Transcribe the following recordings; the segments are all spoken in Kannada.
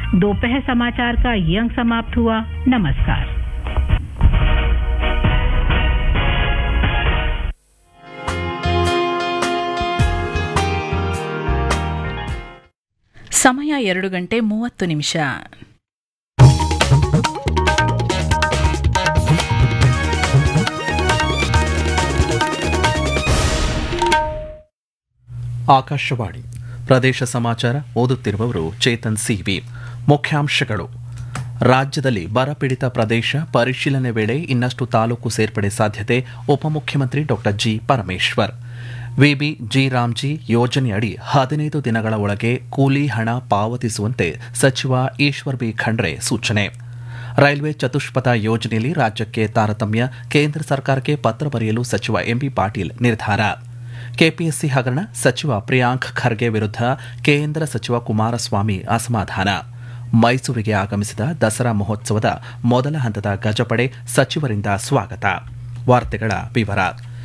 दोपहर समाचार का ये अंक समाप्त हुआ नमस्कार ಸಮಯ ಎರಡು ಗಂಟೆ ಮೂವತ್ತು ನಿಮಿಷ ಆಕಾಶವಾಣಿ ಪ್ರದೇಶ ಸಮಾಚಾರ ಓದುತ್ತಿರುವವರು ಚೇತನ್ ಸಿವಿ ಮುಖ್ಯಾಂಶಗಳು ರಾಜ್ಯದಲ್ಲಿ ಬರಪೀಡಿತ ಪ್ರದೇಶ ಪರಿಶೀಲನೆ ವೇಳೆ ಇನ್ನಷ್ಟು ತಾಲೂಕು ಸೇರ್ಪಡೆ ಸಾಧ್ಯತೆ ಉಪಮುಖ್ಯಮಂತ್ರಿ Dr G Parameshwar VB G Ramji ಯೋಜನೆಯಡಿ ಹದಿನೈದು ದಿನಗಳ ಒಳಗೆ ಕೂಲಿ ಹಣ ಪಾವತಿಸುವಂತೆ ಸಚಿವ ಈಶ್ವರ್ ಬಿ ಖಂಡ್ರೆ ಸೂಚನೆ ರೈಲ್ವೆ ಚತುಷ್ಪಥ ಯೋಜನೆಯಲ್ಲಿ ರಾಜ್ಯಕ್ಕೆ ತಾರತಮ್ಯ ಕೇಂದ್ರ ಸರ್ಕಾರಕ್ಕೆ ಪತ್ರ ಬರೆಯಲು ಸಚಿವ ಎಂಬಿ ಪಾಟೀಲ್ ನಿರ್ಧಾರ ಕೆಪಿಎಸ್ಸಿ ಹಗರಣ ಸಚಿವ ಪ್ರಿಯಾಂಕ್ ಖರ್ಗೆ ವಿರುದ್ಧ ಕೇಂದ್ರ ಸಚಿವ ಕುಮಾರಸ್ವಾಮಿ ಅಸಮಾಧಾನ ಮೈಸೂರಿಗೆ ಆಗಮಿಸಿದ ದಸರಾ ಮಹೋತ್ಸವದ ಮೊದಲ ಹಂತದ ಗಜಪಡೆ ಸಚಿವರಿಂದ ಸ್ವಾಗತ ವಾರ್ತೆಗಳ ವಿವರ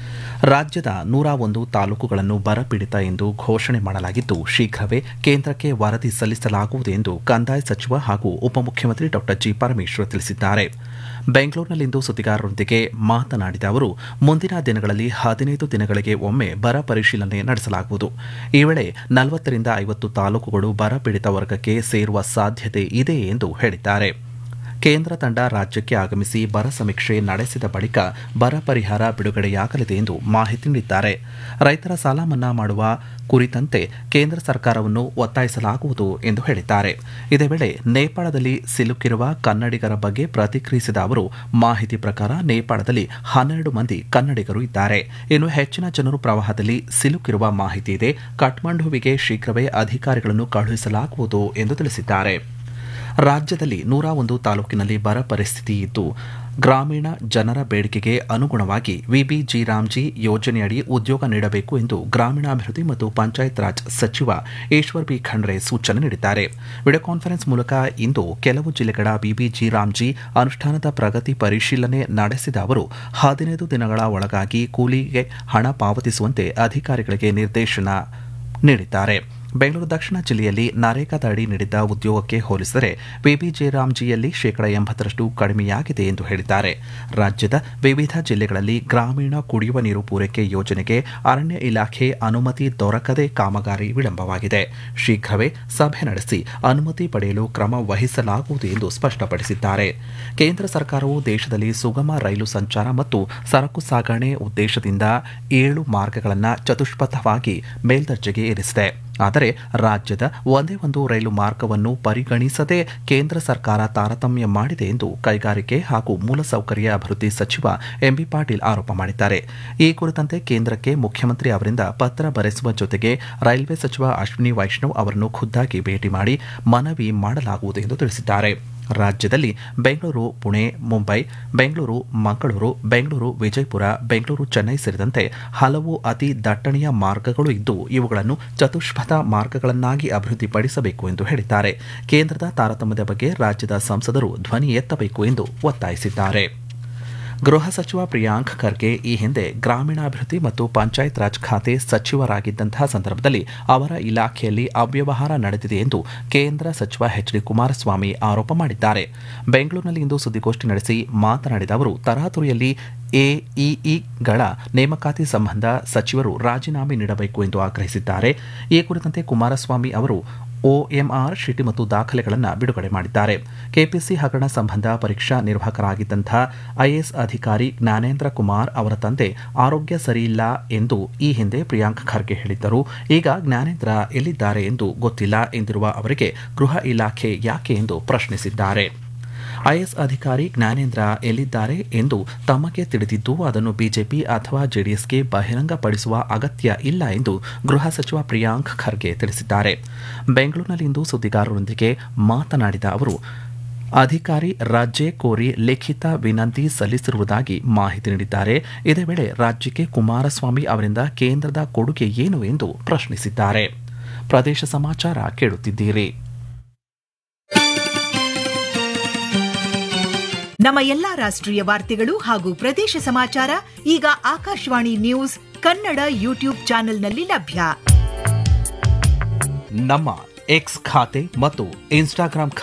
ರಾಜ್ಯದ ನೂರ ಒಂದು ತಾಲೂಕುಗಳನ್ನು ಬರಪೀಡಿತ ಎಂದು ಘೋಷಣೆ ಮಾಡಲಾಗಿದ್ದು ಶೀಘ್ರವೇ ಕೇಂದ್ರಕ್ಕೆ ವರದಿ ಸಲ್ಲಿಸಲಾಗುವುದು ಎಂದು ಕಂದಾಯ ಸಚಿವ ಹಾಗೂ ಉಪಮುಖ್ಯಮಂತ್ರಿ ಡಾ ಜಿ ಪರಮೇಶ್ವರ್ ತಿಳಿಸಿದ್ದಾರೆ ಬೆಂಗಳೂರಿನಲ್ಲಿಂದು ಸುದ್ದಿಗಾರರೊಂದಿಗೆ ಮಾತನಾಡಿದ ಅವರು ಮುಂದಿನ ದಿನಗಳಲ್ಲಿ ಹದಿನೈದು ದಿನಗಳಿಗೆ ಒಮ್ಮೆ ಬರ ಪರಿಶೀಲನೆ ನಡೆಸಲಾಗುವುದು ಈ ವೇಳೆ ನಲವತ್ತರಿಂದ ಐವತ್ತು ತಾಲೂಕುಗಳು ಬರಪೀಡಿತ ವರ್ಗಕ್ಕೆ ಸೇರುವ ಸಾಧ್ಯತೆ ಇದೆ ಎಂದು ಹೇಳಿದ್ದಾರೆ ಕೇಂದ್ರ ತಂಡ ರಾಜ್ಯಕ್ಕೆ ಆಗಮಿಸಿ ಬರ ಸಮೀಕ್ಷೆ ನಡೆಸಿದ ಬಳಿಕ ಬರ ಪರಿಹಾರ ಬಿಡುಗಡೆಯಾಗಲಿದೆ ಎಂದು ಮಾಹಿತಿ ನೀಡಿದ್ದಾರೆ ರೈತರ ಸಾಲ ಮನ್ನಾ ಮಾಡುವ ಕುರಿತಂತೆ ಕೇಂದ್ರ ಸರ್ಕಾರವನ್ನು ಒತ್ತಾಯಿಸಲಾಗುವುದು ಎಂದು ಹೇಳಿದ್ದಾರೆ ಇದೇ ವೇಳೆ ನೇಪಾಳದಲ್ಲಿ ಸಿಲುಕಿರುವ ಕನ್ನಡಿಗರ ಬಗ್ಗೆ ಪ್ರತಿಕ್ರಿಯಿಸಿದ ಅವರು ಮಾಹಿತಿ ಪ್ರಕಾರ ನೇಪಾಳದಲ್ಲಿ ಹನ್ನೆರಡು ಮಂದಿ ಕನ್ನಡಿಗರು ಇದ್ದಾರೆ ಇನ್ನು ಹೆಚ್ಚಿನ ಜನರು ಪ್ರವಾಹದಲ್ಲಿ ಸಿಲುಕಿರುವ ಮಾಹಿತಿ ಇದೆ ಕಠ್ಮಂಡುವಿಗೆ ಶೀಘ್ರವೇ ಅಧಿಕಾರಿಗಳನ್ನು ಕಳುಹಿಸಲಾಗುವುದು ಎಂದು ತಿಳಿಸಿದ್ದಾರೆ ರಾಜ್ಯದಲ್ಲಿ ನೂರ ಒಂದು ತಾಲೂಕಿನಲ್ಲಿ ಬರ ಪರಿಸ್ಥಿತಿ ಇದ್ದು ಗ್ರಾಮೀಣ ಜನರ ಬೇಡಿಕೆಗೆ ಅನುಗುಣವಾಗಿ ವಿಬಿ ಜಿ ರಾಮ್ಜಿ ಯೋಜನೆಯಡಿ ಉದ್ಯೋಗ ನೀಡಬೇಕು ಎಂದು ಗ್ರಾಮೀಣಾಭಿವೃದ್ಧಿ ಮತ್ತು ಪಂಚಾಯತ್ ರಾಜ್ ಸಚಿವ ಈಶ್ವರ್ ಬಿ ಖಂಡ್ರೆ ಸೂಚನೆ ನೀಡಿದ್ದಾರೆ ವಿಡಿಯೋ ಕಾನ್ಫರೆನ್ಸ್ ಮೂಲಕ ಇಂದು ಕೆಲವು ಜಿಲ್ಲೆಗಳ ಬಿಬಿಜಿ ರಾಮ್ಜಿ ಅನುಷ್ಠಾನದ ಪ್ರಗತಿ ಪರಿಶೀಲನೆ ನಡೆಸಿದ ಅವರು ಹದಿನೈದು ದಿನಗಳ ಒಳಗಾಗಿ ಕೂಲಿಗೆ ಹಣ ಪಾವತಿಸುವಂತೆ ಅಧಿಕಾರಿಗಳಿಗೆ ನಿರ್ದೇಶನ ನೀಡಿದ್ದಾರೆ ಬೆಂಗಳೂರು ದಕ್ಷಿಣ ಜಿಲ್ಲೆಯಲ್ಲಿ ನರೇಗಾದಡಿ ನೀಡಿದ್ದ ಉದ್ಯೋಗಕ್ಕೆ ಹೋಲಿಸಿದರೆ ಬಿಬಿಜೆ ರಾಮ್ಜಿಯಲ್ಲಿ ಶೇಕಡ ಎಂಬತ್ತರಷ್ಟು ಕಡಿಮೆಯಾಗಿದೆ ಎಂದು ಹೇಳಿದ್ದಾರೆ ರಾಜ್ಯದ ವಿವಿಧ ಜಿಲ್ಲೆಗಳಲ್ಲಿ ಗ್ರಾಮೀಣ ಕುಡಿಯುವ ನೀರು ಪೂರೈಕೆ ಯೋಜನೆಗೆ ಅರಣ್ಯ ಇಲಾಖೆ ಅನುಮತಿ ದೊರಕದೆ ಕಾಮಗಾರಿ ವಿಳಂಬವಾಗಿದೆ ಶೀಘ್ರವೇ ಸಭೆ ನಡೆಸಿ ಅನುಮತಿ ಪಡೆಯಲು ಕ್ರಮ ವಹಿಸಲಾಗುವುದು ಎಂದು ಸ್ಪಷ್ಟಪಡಿಸಿದ್ದಾರೆ ಕೇಂದ್ರ ಸರ್ಕಾರವು ದೇಶದಲ್ಲಿ ಸುಗಮ ರೈಲು ಸಂಚಾರ ಮತ್ತು ಸರಕು ಸಾಗಣೆ ಉದ್ದೇಶದಿಂದ ಏಳು ಮಾರ್ಗಗಳನ್ನು ಚತುಷ್ಪಥವಾಗಿ ಮೇಲ್ದರ್ಜೆಗೆ ಏರಿಸಿದೆ ಆದರೆ ರಾಜ್ಯದ ಒಂದೇ ಒಂದು ರೈಲು ಮಾರ್ಗವನ್ನು ಪರಿಗಣಿಸದೆ ಕೇಂದ್ರ ಸರ್ಕಾರ ತಾರತಮ್ಯ ಮಾಡಿದೆ ಎಂದು ಕೈಗಾರಿಕೆ ಹಾಗೂ ಮೂಲಸೌಕರ್ಯ ಅಭಿವೃದ್ಧಿ ಸಚಿವ ಎಂಬಿ ಪಾಟೀಲ್ ಆರೋಪ ಮಾಡಿದ್ದಾರೆ ಈ ಕುರಿತಂತೆ ಕೇಂದ್ರಕ್ಕೆ ಮುಖ್ಯಮಂತ್ರಿ ಅವರಿಂದ ಪತ್ರ ಬರೆಸುವ ಜೊತೆಗೆ ರೈಲ್ವೆ ಸಚಿವ ಅಶ್ವಿನಿ ವೈಷ್ಣವ್ ಅವರನ್ನು ಖುದ್ದಾಗಿ ಭೇಟಿ ಮಾಡಿ ಮನವಿ ಮಾಡಲಾಗುವುದು ಎಂದು ತಿಳಿಸಿದ್ದಾರೆ ರಾಜ್ಯದಲ್ಲಿ ಬೆಂಗಳೂರು ಪುಣೆ ಮುಂಬೈ ಬೆಂಗಳೂರು ಮಂಗಳೂರು ಬೆಂಗಳೂರು ವಿಜಯಪುರ ಬೆಂಗಳೂರು ಚೆನ್ನೈ ಸೇರಿದಂತೆ ಹಲವು ಅತಿ ದಟ್ಟಣೆಯ ಮಾರ್ಗಗಳು ಇದ್ದು ಇವುಗಳನ್ನು ಚತುಷ್ಪಥ ಮಾರ್ಗಗಳನ್ನಾಗಿ ಅಭಿವೃದ್ಧಿಪಡಿಸಬೇಕು ಎಂದು ಹೇಳಿದ್ದಾರೆ ಕೇಂದ್ರದ ತಾರತಮ್ಯದ ಬಗ್ಗೆ ರಾಜ್ಯದ ಸಂಸದರು ಧ್ವನಿ ಎತ್ತಬೇಕು ಎಂದು ಒತ್ತಾಯಿಸಿದ್ದಾರೆ ಗೃಹ ಸಚಿವ ಪ್ರಿಯಾಂಕ್ ಖರ್ಗೆ ಈ ಹಿಂದೆ ಗ್ರಾಮೀಣಾಭಿವೃದ್ಧಿ ಮತ್ತು ಪಂಚಾಯತ್ ರಾಜ್ ಖಾತೆ ಸಚಿವರಾಗಿದ್ದಂತಹ ಸಂದರ್ಭದಲ್ಲಿ ಅವರ ಇಲಾಖೆಯಲ್ಲಿ ಅವ್ಯವಹಾರ ನಡೆದಿದೆ ಎಂದು ಕೇಂದ್ರ ಸಚಿವ ಎಚ್ ಡಿ ಕುಮಾರಸ್ವಾಮಿ ಆರೋಪ ಮಾಡಿದ್ದಾರೆ ಬೆಂಗಳೂರಿನಲ್ಲಿ ಇಂದು ಸುದ್ದಿಗೋಷ್ಠಿ ನಡೆಸಿ ಮಾತನಾಡಿದ ಅವರು ತರಾತುರಿಯಲ್ಲಿ ಎಇಇಗಳ ನೇಮಕಾತಿ ಸಂಬಂಧ ಸಚಿವರು ರಾಜೀನಾಮೆ ನೀಡಬೇಕು ಎಂದು ಆಗ್ರಹಿಸಿದ್ದಾರೆ ಈ ಕುರಿತಂತೆ ಕುಮಾರಸ್ವಾಮಿ ಅವರು ಒಎಂಆರ್ ಶೀಟಿ ಮತ್ತು ದಾಖಲೆಗಳನ್ನು ಬಿಡುಗಡೆ ಮಾಡಿದ್ದಾರೆ ಕೆಪಿಸಿ ಹಗರಣ ಸಂಬಂಧ ಪರೀಕ್ಷಾ ನಿರ್ವಾಹಕರಾಗಿದ್ದಂಥ ಐಎಎಸ್ ಅಧಿಕಾರಿ ಜ್ಞಾನೇಂದ್ರ ಕುಮಾರ್ ಅವರ ತಂದೆ ಆರೋಗ್ಯ ಸರಿಯಿಲ್ಲ ಎಂದು ಈ ಹಿಂದೆ ಪ್ರಿಯಾಂಕ್ ಖರ್ಗೆ ಹೇಳಿದ್ದರು ಈಗ ಜ್ಞಾನೇಂದ್ರ ಎಲ್ಲಿದ್ದಾರೆ ಎಂದು ಗೊತ್ತಿಲ್ಲ ಎಂದಿರುವ ಅವರಿಗೆ ಗೃಹ ಇಲಾಖೆ ಯಾಕೆ ಎಂದು ಪ್ರಶ್ನಿಸಿದ್ದಾರೆ ಐಎಸ್ ಅಧಿಕಾರಿ ಜ್ಞಾನೇಂದ್ರ ಎಲ್ಲಿದ್ದಾರೆ ಎಂದು ತಮಗೆ ತಿಳಿದಿದ್ದು ಅದನ್ನು ಬಿಜೆಪಿ ಅಥವಾ ಜೆಡಿಎಸ್ಗೆ ಬಹಿರಂಗಪಡಿಸುವ ಅಗತ್ಯ ಇಲ್ಲ ಎಂದು ಗೃಹ ಸಚಿವ ಪ್ರಿಯಾಂಕ್ ಖರ್ಗೆ ತಿಳಿಸಿದ್ದಾರೆ ಬೆಂಗಳೂರಿನಲ್ಲಿಂದು ಸುದ್ದಿಗಾರರೊಂದಿಗೆ ಮಾತನಾಡಿದ ಅವರು ಅಧಿಕಾರಿ ರಜೆ ಕೋರಿ ಲಿಖಿತ ವಿನಂತಿ ಸಲ್ಲಿಸಿರುವುದಾಗಿ ಮಾಹಿತಿ ನೀಡಿದ್ದಾರೆ ಇದೇ ವೇಳೆ ರಾಜ್ಯಕ್ಕೆ ಕುಮಾರಸ್ವಾಮಿ ಅವರಿಂದ ಕೇಂದ್ರದ ಕೊಡುಗೆ ಏನು ಎಂದು ಪ್ರಶ್ನಿಸಿದ್ದಾರೆ ಪ್ರದೇಶ ಸಮಾಚಾರ ಕೇಳುತ್ತಿದ್ದೀರಿ ನಮ್ಮ ಎಲ್ಲಾ ರಾಷ್ಟ್ರೀಯ ವಾರ್ತೆಗಳು ಹಾಗೂ ಪ್ರದೇಶ ಸಮಾಚಾರ ಈಗ ಆಕಾಶವಾಣಿ ನ್ಯೂಸ್ ಕನ್ನಡ ಯೂಟ್ಯೂಬ್ ಚಾನೆಲ್ನಲ್ಲಿ ಲಭ್ಯ ನಮ್ಮ ಎಕ್ಸ್ ಖಾತೆ ಮತ್ತು ಇನ್ಸ್ಟಾಗ್ರಾಂ